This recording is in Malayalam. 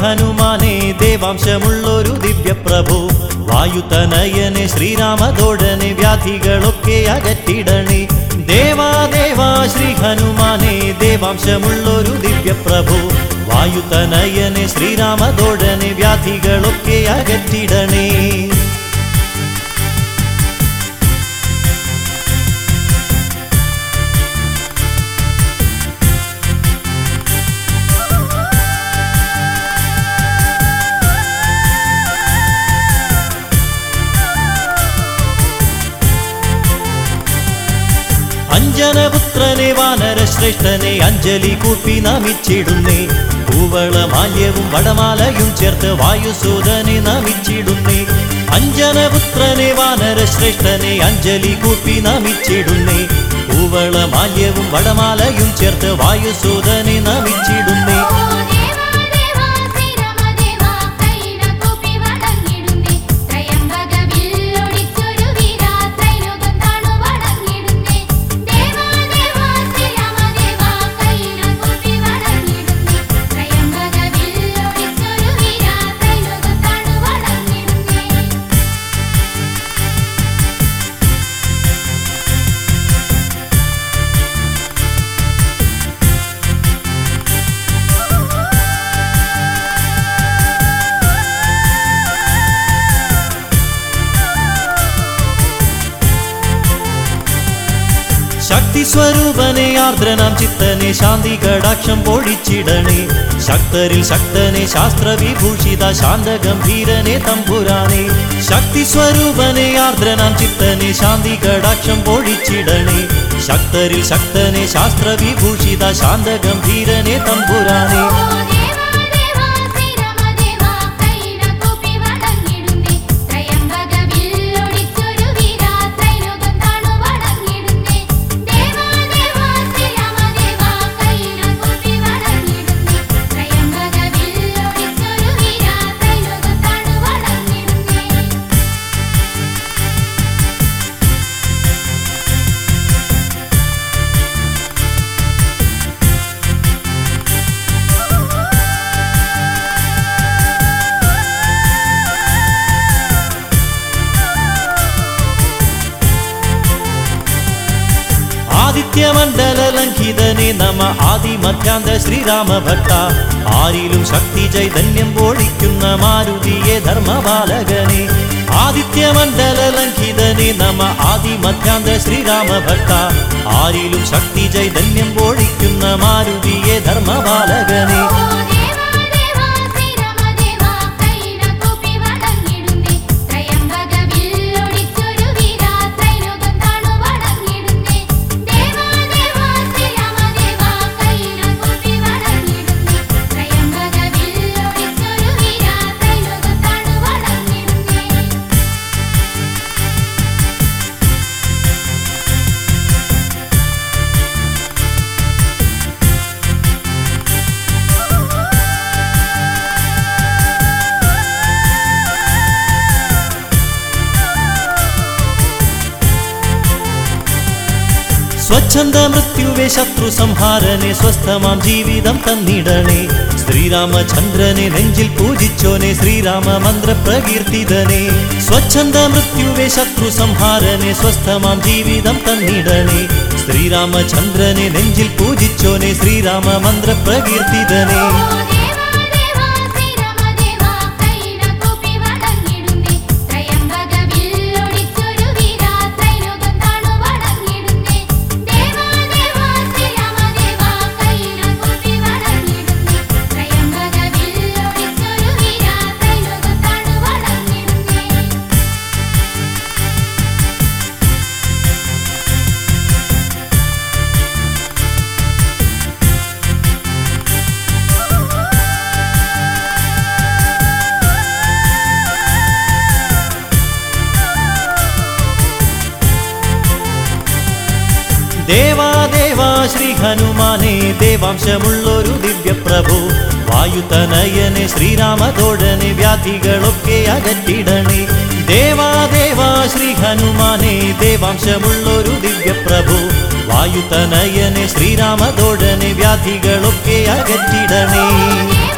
ഹനുമാനെ ദേവാംശമുള്ളൊരു ദിവ്യപ്രഭു വായുതനയനെ ശ്രീരാമതോടനെ വ്യാധികളൊക്കെ അകറ്റിടണേ ദേവാ ദേവാ ശ്രീ ഹനുമാനെ ദേവാംശമുള്ളൊരു ദിവ്യപ്രഭു വായുതനയനെ ശ്രീരാമതോടനെ വ്യാധികളൊക്കെ അകറ്റിടണേ അഞ്ജനപുത്രനെ വാനരശ്രേഷ്ഠനെ അഞ്ജലി കൂപ്പി നമിച്ചിടുന്നേ പൂവള മാല്യവും വടമാലയും ചേർത്ത് വായുസൂദനെ നമിച്ചിടുന്നേ അഞ്ജനപുത്രനെ വാനരശ്രേഷ്ഠനെ അഞ്ജലി കൂപ്പി നമിച്ചിടുന്നേ പൂവള മാല്യവും വടമാലയും ചേർത്ത് വായുസൂദനെ നമിച്ചിടുന്നേ ദേവാ ദേവാ ശ്രീരാമദേവാ കൈന കൂപ്പി വണങ്ങിടുന്നേ ത്രയംബക വില്ലൊടിച്ചൊരു വീരാ ത്രൈലോകം താണു വണങ്ങിടുന്നേ ദേവാ ദേവാ ശ്രീരാമദേവാ കൈന കൂപ്പി വണങ്ങിടുന്നേ ത്രയംബക വില്ലൊടിച്ചൊരു വീരാ ത്രൈലോകം താണു വണങ്ങിടുന്നേ ശക്തി സ്വരൂപനെ ആർദ്രനാം ചിത്തനെ ശാന്തി കടാക്ഷം പൊടിച്ചിടണേ ശക്തരിൽ ശക്തനെ ശാസ്ത്രവിഭൂഷിത ശാന്ത ഗംഭീരനെ തമ്പുരാനെ ശക്തി സ്വരൂപനെ ആർദ്രനാം ചിത്തനെ ശാന്തി കടാക്ഷം പൊടിച്ചിടണേ ശക്തരിൽ ശക്തനെ ശാസ്ത്രവിഭൂഷിത ശാന്ത ഗംഭീരനെ തമ്പുരാനെ ദേവാ ദേവാ ശ്രീരാമദേവാ കൈന കൂപ്പി വണങ്ങിടുന്നേ ത്രയംബക വില്ലൊടിച്ചൊരു വീരാ ത്രൈലോകം താണു വണങ്ങിടുന്നേ ദേവാ ദേവാ ശ്രീരാമദേവാ കൈന കൂപ്പി വണങ്ങിടുന്നേ ത്രയംബക വില്ലൊടിച്ചൊരു വീരാ ത്രൈലോകം താണു വണങ്ങിടുന്നേ ആദിത്യമണ്ഡല ലംഘിതനെ നമ ആദിമധ്യാന്ത ശ്രീരാമ ഭക്ത ആരിലും ശക്തി ചൈതന്യം പോഴിക്കുന്ന മാരുതിയെ ധർമ്മപാലകനെ ആദിത്യമണ്ഡല ലംഘിതനെ നമ ആദിമധ്യാന്ത ശ്രീരാമ ഭക്ത ആരിലും ശക്തി ചൈതന്യം പോഴിക്കുന്ന മാരുതിയെ ധർമ്മപാലകനെ ദേവാ ദേവാ ശ്രീരാമദേവാ കൈന കൂപ്പി വണങ്ങിടുന്നേ ത്രയംബക വില്ലൊടിച്ചൊരു വീരാ ത്രൈലോകം താണു വണങ്ങിടുന്നേ ദേവാ ദേവാ ശ്രീരാമദേവാ കൈന കൂപ്പി വണങ്ങിടുന്നേ ത്രയംബക വില്ലൊടിച്ചൊരു വീരാ ത്രൈലോകം താണു വണങ്ങിടുന്നേ സ്വച്ഛന്ത മൃത്യുവേ ശത്രു സംഹാരനെ സ്വസ്ഥമാം ജീവിതം തന്നിടണേ ശ്രീരാമചന്ദ്രനെ നെഞ്ചിൽ പൂജിച്ചോനെ ശ്രീരാമ മന്ത്ര പ്രകീർത്തിതനെ സ്വച്ഛന്ത മൃത്യുവേ ശത്രു സംഹാരനെ സ്വസ്ഥമാം ജീവിതം തന്നിടണേ ശ്രീരാമചന്ദ്രനെ നെഞ്ചിൽ പൂജിച്ചോനെ ശ്രീരാമ മന്ത്ര പ്രകീർത്തിതനെ ദേവാ ദേവാ ശ്രീരാമദേവാ കൈന കൂപ്പി വണങ്ങിടുന്നേ ത്രയംബക വില്ലൊടിച്ചൊരു വീരാ ത്രൈലോകം താണു വണങ്ങിടുന്നേ ദേവാ ദേവാ ശ്രീരാമദേവാ കൈന കൂപ്പി വണങ്ങിടുന്നേ ത്രയംബക വില്ലൊടിച്ചൊരു വീരാ ത്രൈലോകം താണു വണങ്ങിടുന്നേ ദേവാ ദേവാ ശ്രീ ഹനുമാനെ ദേവാംശമുള്ളൊരു ദിവ്യപ്രഭു വായുതനയനെ ശ്രീരാമതോടനെ വ്യാധികളൊക്കെ അകറ്റിടണേ ദേവാ ദേവാ ശ്രീ ഹനുമാനെ ദേവാംശമുള്ളൊരു ദിവ്യപ്രഭു വായുതനയനെ ശ്രീരാമതോടനെ വ്യാധികളൊക്കെ അകറ്റിടണേ ദേവാ